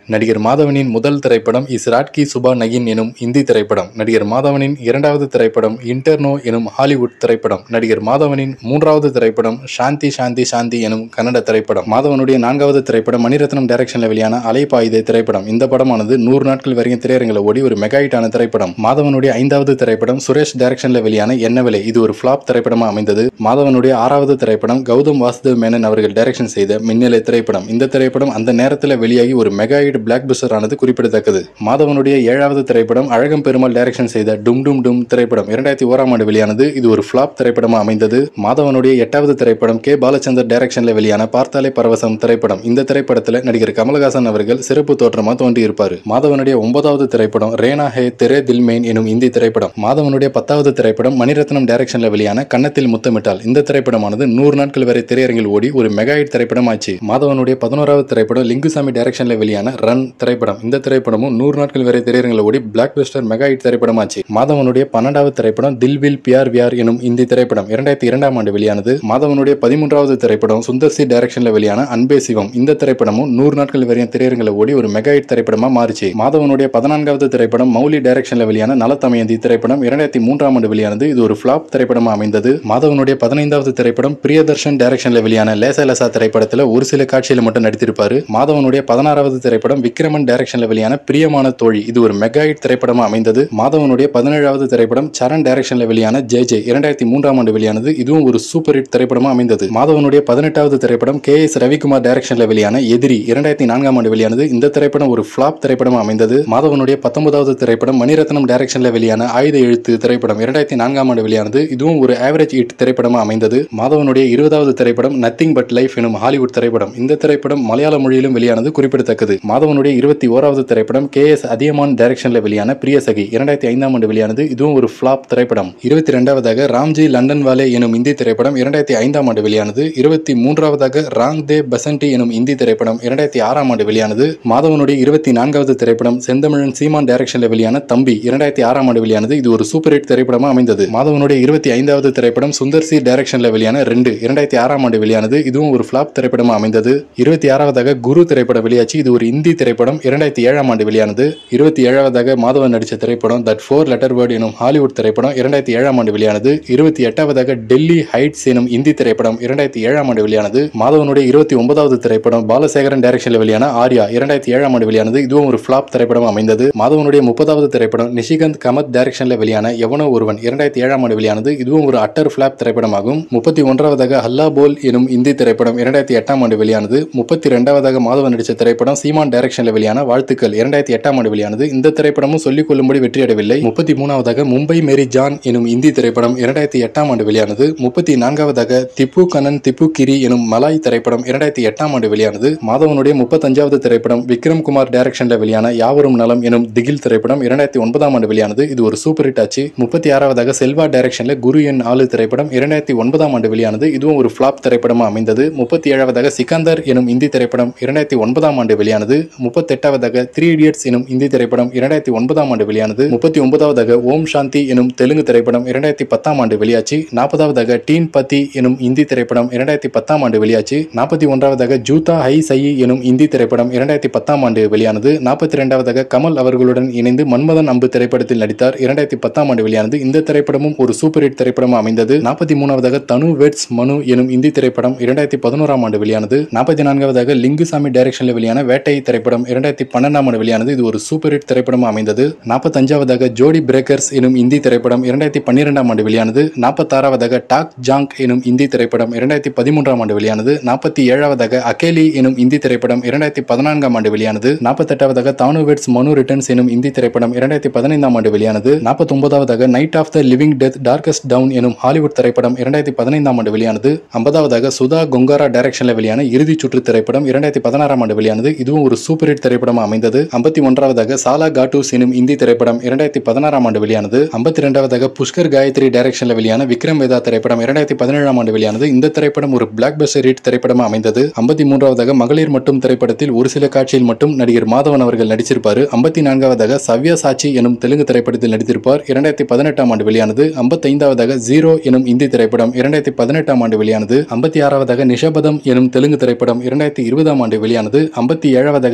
நடிகர் மாதவனின் முதல் திரைப்படம் இஸ் ராட்கி சுபா நகின் எனும் இந்தி திரைப்படம் நடிகர் மாதவனின் இரண்டாவது திரைப்படம் இன்டர்னோ எனும் ஹாலிவுட் திரைப்படம் நடிகர் மாதவனின் மூன்றாவது திரைப்படம் சாந்தி சாந்தி சாந்தி எனும் கன்னட திரைப்படம் மாதவனுடைய நான்காவது திரைப்படம் மணிரத்னம் டைரக்ஷன்ல வெளியான அலைப்பாயுதே திரைப்படம் இந்த படமானது நூறு நாட்கள் வரைக்கும் திரையரங்கில் ஓடி ஒரு மெகா ஹிட்டான திரைப்படம் மாதவனுடைய ஐந்தாவது திரைப்படம் சுரேஷ் டைரக்ஷன்ல வெளியான என்ன விலை இது ஒரு ஃபிளாப் திரைப்படமா அமைந்தது மாதவனுடைய ஆறாவது திரைப்படம் கௌதம் வாசுதேவ் மேனன் அவர்கள் டைரக்ஷன் செய்த மின்னலை திரைப்படம் இந்த திரைப்படம் அந்த நேரத்தில் வெளியாகி ஒரு மெகா ஹிட் பிளாக் பஸ்டர் ஆனது குறிப்பிடத்தக்கது மாதவனுடைய ஏழாவது திரைப்படம் அழகம் பெருமாள் டைரக்ஷன் செய்த டும் டும் டும் திரைப்படம் இரண்டாயிரத்தி ஓராம் ஆண்டு வெளியானது இது ஒரு ஃபிளாப் திரைப்படமா அமைந்தது மாதவனுடைய எட்டாவது திரைப்படம் கே பாலச்சந்தர் டைரக்ஷன்ல வெளியான பார்த்தாலே பரவசம் திரைப்படம் இந்த திரைப்படத்தில் நடிகர் கமலஹாசன் அவர்கள் சிறப்பு தோற்றமா தோன்றி இருப்பார் மாதவனுடைய ஒன்பதாவது திரைப்படம் ரேனா ஹே தெரே தில்மேன் எனும் இந்தி திரைப்படம் மாதவனுடைய பத்தாவது திரைப்படம் மணிரத்னம் டைரக்ஷன்ல வெளியான கன்னத்தில் முத்தமிட்டால் இந்த திரைப்படமானது நூறு நாட்கள் வரை திரையரங்கில் ஓடி ஒரு மெகா ஹிட் திரைப்படம் ஆச்சு மாதவனுடைய பதினோராவது திரைப்படம் லிங்குசாமி டைரக்ஷன்ல வெளியான ரன் திரைப்படம் இந்த திரைப்படமும் நூறு நாட்கள் வரை திரையரங்கில் ஓடி பிளாக் பஸ்டர் மெகா ஹிட் திரைப்படமாச்சு மாதவனுடைய பன்னெண்டாவது திரைப்படம் தில் வில் பியார் வியார் எனும் இந்தி திரைப்படம் இரண்டாயிரத்தி இரண்டாம் ஆண்டு வெளியானது மாதவனுடைய பதிமூன்றாவது திரைப்படம் சுந்தர் சி டைரக்ஷன்ல வெளியான அன்பே சிவம் இந்த திரைப்படமும் நூறு நாட்கள் வரையும் திரையரங்கில் ஓடி ஒரு மெகா ஹிட் திரைப்படமா மாறிச்சு மாதவனுடைய பதினான்காவது திரைப்படம் மௌலி டைரக்ஷன்ல வெளியான நலத்தமயந்தி திரைப்படம் இரண்டாயிரத்தி மூன்றாம் ஆண்டு வெளியானது இது ஒரு ஃபிளாப் திரைப்படமா அமைந்தது மாதவனுடைய பதினைந்தாவது திரைப்படம் பிரியதர்ஷன் டைரக்ஷன்ல வெளியான லேசா லேசா திரைப்படத்துல ஒரு சில காட்சியில மட்டும் நடித்திருப்பாரு மாதவனுடைய பதினாறாவது திரைப்படம் விக்ரமன் டைரக்ஷன்ல வெளியான பிரியமான தோழி இது ஒரு மெகா ஹிட் திரைப்படமா அமைந்தது மாதவனுடைய பதினேழாவது திரைப்படம் சரண் டைரக்ஷன்ல வெளியான ஜே ஜே இரண்டாயிரத்தி மூன்றாம் ஆண்டு வெளியானது இதுவும் ஒரு சூப்பர் ஹிட் திரைப்படமா அமைந்தது மாதவனுடைய பதினெட்டாவது திரைப்படம் கே எஸ் ரவிக்குமார் டைரக்ஷன்ல வெளியான எதிரி இரண்டாயிரத்தி நான்காம் ஆண்டு வெளியானது இந்த திரைப்படம் ஒரு ஃபிளாப் திரைப்படமா அமைந்தது மாதவனுடைய பத்தொன்பதாவது திரைப்படம் மணிரத்னம் டைரக்ஷன்ல வெளியான ஆயுத எழுத்து திரைப்படம் இரண்டாயிரத்தி நான்காம் ஆண்டு வெளியானது இதுவும் ஒரு ஆவரேஜ் ஹிட் திரைப்படமா அமைந்தது மாதவனுடைய இருபதாவது திரைப்படம் நத்திங் பட் லைஃப் எனும் ஹாலிவுட் திரைப்படம் இந்த திரைப்படம் மலையாள மொழியிலும் வெளியானது குறிப்பிடத்தக்கது மாதவனுடைய இருபத்தி ஓராவது திரைப்படம் கே எஸ் அதியமான் டைரக்ஷன்ல வெளியான பிரியசகி இரண்டாயிரத்தி ஐந்தாம் ஆண்டு வெளியானது இதுவும் ஒரு ஃபிளாப் திரைப்படம் இருபத்தி ரெண்டாவதாக ராம்ஜி லண்டன் வாலே எனும் இந்தி திரைப்படம் இரண்டாயிரத்தி ஐந்தாம் ஆண்டு வெளியானது இருபத்தி மூன்றாவதாக ராங் தே பசண்டி எனும் இந்தி திரைப்படம் இரண்டாயிரத்தி ஆறாம் ஆண்டு வெளியானது மாதவனுடைய இருபத்தி நான்காவது திரைப்படம் செந்தமிழன் சீமான் டைரக்ஷன்ல வெளியான தம்பி இரண்டாயிரத்தி ஆறாம் ஆண்டு வெளியானது இது ஒரு சூப்பர் ஹிட் திரைப்படமா அமைந்தது மாதவனுடைய இருபத்தி ஐந்தாவது திரைப்படம் சுந்தர் சி டைரக்ஷன்ல வெளியான ரெண்டு இரண்டாயிரத்தி ஆறாம் ஆண்டு வெளியானது இதுவும் ஒரு ஃபிளாப் திரைப்படமா அமைந்தது இருபத்தி ஆறாவதாக குரு திரைப்படம் வெளியாச்சு இது ஒரு இந்தி திரைப்படம் இரண்டாயிரத்தி ஏழாம் ஆண்டு வெளியானது இருபத்தி ஏழாவதாக மாதவன் நடித்த திரைப்படம் தட் ஃபோர் லெட்டர் வேர்ட் எனும் ஹாலிவுட் திரைப்படம் இரண்டாயிரத்தி ஏழாம் ஆண்டு வெளியானது இருபத்தி எட்டாவதாக டெல்லி ஹைட்ஸ் எனும் இந்தி திரைப்படம் இரண்டாயிரத்தி ஏழாம் ஆண்டு வெளியானது மாதவனுடைய இருபத்தி ஒன்பதாவது திரைப்படம் பாலசேகரன் டைரக்ஷன்ல வெளியான ஆர்யா இரண்டாயிரத்தி ஏழாம் ஆண்டு வெளியானது இதுவும் ஒரு ஃபிளாப் திரைப்படம் அமைந்தது மாதவனுடைய முப்பதாவது திரைப்படம் நிஷிகந்த் கமத் டைரக்ஷன்ல வெளியான எவனோ ஒருவன் இரண்டாயிரத்தி ஏழாம் ஆண்டு வெளியானது இதுவும் ஒரு அட்டர் ஃபிளாப் திரைப்படமாகும் முப்பத்தி ஒன்றாவதாக ஹல்லா போல் எனும் இந்தி திரைப்படம் இரண்டாயிரத்தி எட்டாம் ஆண்டு வெளியானது முப்பத்தி ரெண்டாவதாக மாதவன் நடித்த திரைப்படம் சீமான் டைரக்ஷன்ல வெளியான வாழ்த்துக்கள் இரண்டாயிரத்தி எட்டாம் ஆண்டு வெளியானது இந்த திரைப்படமும் சொல்லிக் கொள்ளும்படி வெற்றியடையவில்லை முப்பத்தி மூணாவதாக மும்பை மேரி ஜான் எனும் இந்தி திரைப்படம் இரண்டாயிரத்தி எட்டாம் ஆண்டு வெளியானது முப்பத்தி நான்காவதாக திப்பு கண்ணன் திப்பு கிரி எனும் மலாய் திரைப்படம் இரண்டாயிரத்தி எட்டாம் ஆண்டு வெளியானது மாதவனுடைய முப்பத்தஞ்சாவது திரைப்படம் விக்ரம் குமார் டைரக்ஷன்ல வெளியான யாவரும் நலம் எனும் திகில் திரைப்படம் இரண்டாயிரத்தி ஒன்பதாம் ஆண்டு வெளியானது இது ஒரு சூப்பர் ஹிட் ஆச்சு முப்பத்தி ஆறாவதாக செல்வா டைரக்ஷன்ல குரு என் ஆளு திரைப்படம் இரண்டாயிரத்தி ஒன்பதாம் ஆண்டு வெளியானது இதுவும் ஒரு ஃபிளாப் திரைப்படமா அமைந்தது முப்பத்தி ஏழாவதாக சிக்கந்தர் எனும் இந்தி திரைப்படம் இரண்டாயிரத்தி ஒன்பதாம் ஆண்டு வெளியானது முப்பத்தெட்டாவதாக த்ரீ இடியட்ஸ் எனும் இந்தி திரைப்படம் இரண்டாயிரத்தி ஒன்பதாம் ஆண்டு வெளியானது முப்பத்தி ஒன்பதாவதாக ஓம் சாந்தி எனும் தெலுங்கு திரைப்படம் இரண்டாயிரத்தி பத்தாம் ஆண்டு வெளியாச்சு நாற்பதாவதாக டீன் பத்தி எனும் இந்தி திரைப்படம் இரண்டாயிரத்தி பத்தாம் ஆண்டு வெளியாச்சு நாற்பத்தி ஒன்றாவதாக ஜூதா ஹை சயி எனும் இந்தி திரைப்படம் இரண்டாயிரத்தி பத்தாம் ஆண்டு வெளியானது நாற்பத்தி ரெண்டாவதாக கமல் அவர்களுடன் இணைந்து மன்மதன் அம்பு திரைப்படத்தில் நடித்தார் இரண்டாயிரத்தி பத்தாம் ஆண்டு வெளியானது இந்த திரைப்படமும் ஒரு சூப்பர் ஹிட் திரைப்படமாக அமைந்தது நாற்பத்தி மூணாவதாக தனு வெட்ஸ் மனு எனும் இந்தி திரைப்படம் இரண்டாயிரத்தி பதினோராம் ஆண்டு வெளியானது நாற்பத்தி நான்காவதாக லிங்குசாமி டைரக்ஷனில் வெளியான வேட்டை திரைப்படம் இரண்டாயிரத்தி பன்னெண்டாம் ஆண்டு வெளியானது இது ஒரு சூப்பர் ஹிட் திரைப்படமாக அமைந்தது நாற்பத்தஞ்சாவதாக ஜோடி பிரேக்கர்ஸ் எனும் இந்தி திரைப்படம் இரண்டாயிரத்தி பன்னிரெண்டாம் ஆண்டு வெளியானது நாற்பத்தாறாவதாக டாக் ஜாங்க் எனும் இந்தி திரைப்படம் இரண்டாயிரத்தி பதிமூன்றாம் ஆண்டு வெளியானது நாற்பத்தி ஏழாவதாக அகேலி எனும் இந்தி திரைப்படம் இரண்டாயிரத்தி பதினான்காம் ஆண்டு வெளியானது நாற்பத்தெட்டாவதாக தானு வெட்ஸ் மனு ரிட்டர்ன்ஸ் எனும் இந்தி திரைப்படம் இரண்டாயிரத்தி பதினைந்தாம் ஆண்டு வெளியானது நாற்பத்தொன்பதாவதாக night of the living dead darkest dawn எனும் ஹாலிவுட் திரைப்படம் இரண்டாயிரத்தி பதினைந்தாம் ஆண்டு வெளியானது ஐம்பதாவதாக சுதா கொங்காரா டைரக்ஷன்ல வெளியான இறுதிச் சுற்று திரைப்படம் இரண்டாயிரத்தி பதினாறாம் ஆண்டு வெளியானது இதுவும் ஒரு சூப்பர் ஹிட் திரைப்படம் அமைந்தது ஐம்பத்தி ஒன்றாவதாக சாலா காட்டூஸ் எனும் இந்தி திரைப்படம் இரண்டாயிரத்தி பதினாறாம் ஆண்டு வெளியானது ஐம்பத்தி ரெண்டாவதாக புஷ்கர் காயத்ரி டைரக்ஷன்ல வெளியான விக்ரம் வேதா திரைப்படம் இரண்டாயிரத்தி பதினேழாம் ஆண்டு வெளியானது இந்த திரைப்படம் ஒரு பிளாக் பஸ்டர் ஹிட் திரைப்படமா அமைந்தது ஐம்பத்தி மூன்றாவதாக மகளிர் மட்டும் திரைப்படத்தில் ஒரு சில காட்சியில் மட்டும் நடிகர் மாதவன் அவர்கள் நடிச்சிருப்பாரு ஐம்பத்தி நான்காவதாக சவ்யா சாட்சி எனும் தெலுங்கு திரைப்படத்தில் நடித்திருப்பார் இரண்டாயிரத்தி பதினெட்டாம் ஆண்டு வெளியானது ஐம்பத்தைந்தாவதாக ஜீரோ எனும் இந்தி திரைப்படம் இரண்டாயிரத்தி பதினெட்டாம் ஆண்டு வெளியானது ஐம்பத்தி ஆறாவதாக நிஷபதம் எனும் தெலுங்கு திரைப்படம் இரண்டாயிரத்தி இருபதாம் ஆண்டு வெளியானது ஐம்பத்தி ஏழாவதாக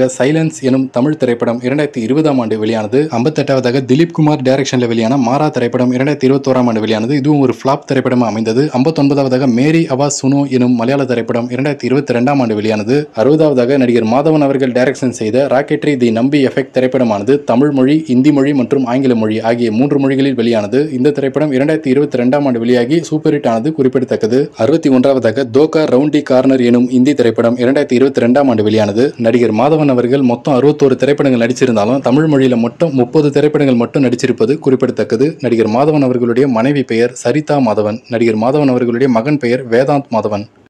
அறுபத்தேழாவதாக சைலன்ஸ் எனும் தமிழ் திரைப்படம் இரண்டாயிரத்தி இருபதாம் ஆண்டு வெளியானது ஐம்பத்தெட்டாவதாக திலீப் குமார் டைரக்ஷனில் வெளியான மாரா திரைப்படம் இரண்டாயிரத்தி இருபத்தோராம் ஆண்டு வெளியானது இதுவும் ஒரு ஃபிளாப் திரைப்படமாக அமைந்தது ஐம்பத்தொன்பதாவதாக மேரி அவாஸ் சுனோ எனும் மலையாள திரைப்படம் இரண்டாயிரத்தி இருபத்தி ரெண்டாம் ஆண்டு வெளியானது அறுபதாவதாக நடிகர் மாதவன் அவர்கள் டைரக்ஷன் செய்த ராக்கெட்ரி தி நம்பி எஃபெக்ட் திரைப்படமானது தமிழ் மொழி இந்தி மொழி மற்றும் ஆங்கில மொழி ஆகிய மூன்று மொழிகளில் வெளியானது இந்த திரைப்படம் இரண்டாயிரத்தி இருபத்தி ரெண்டாம் ஆண்டு வெளியாகி சூப்பர் ஹிட் ஆனது குறிப்பிடத்தக்கது அறுபத்தி ஒன்றாவதாக தோகா ரவுண்டி கார்னர் எனும் இந்தி திரைப்படம் இரண்டாயிரத்தி இருபத்தி ரெண்டாம் ஆண்டு வெளியானது நடிகர் மாதவன் அவர்கள் மொத்தம் அறுபத்தோரு திரைப்படங்கள் நடிச்சிருந்தாலும் தமிழ் மொழியில மட்டும் முப்பது திரைப்படங்கள் மட்டும் நடிச்சிருப்பது குறிப்பிடத்தக்கது நடிகர் மாதவன் அவர்களுடைய மனைவி பெயர் சரிதா மாதவன் நடிகர் மாதவன் அவர்களுடைய மகன் பெயர் வேதாந்த் மாதவன்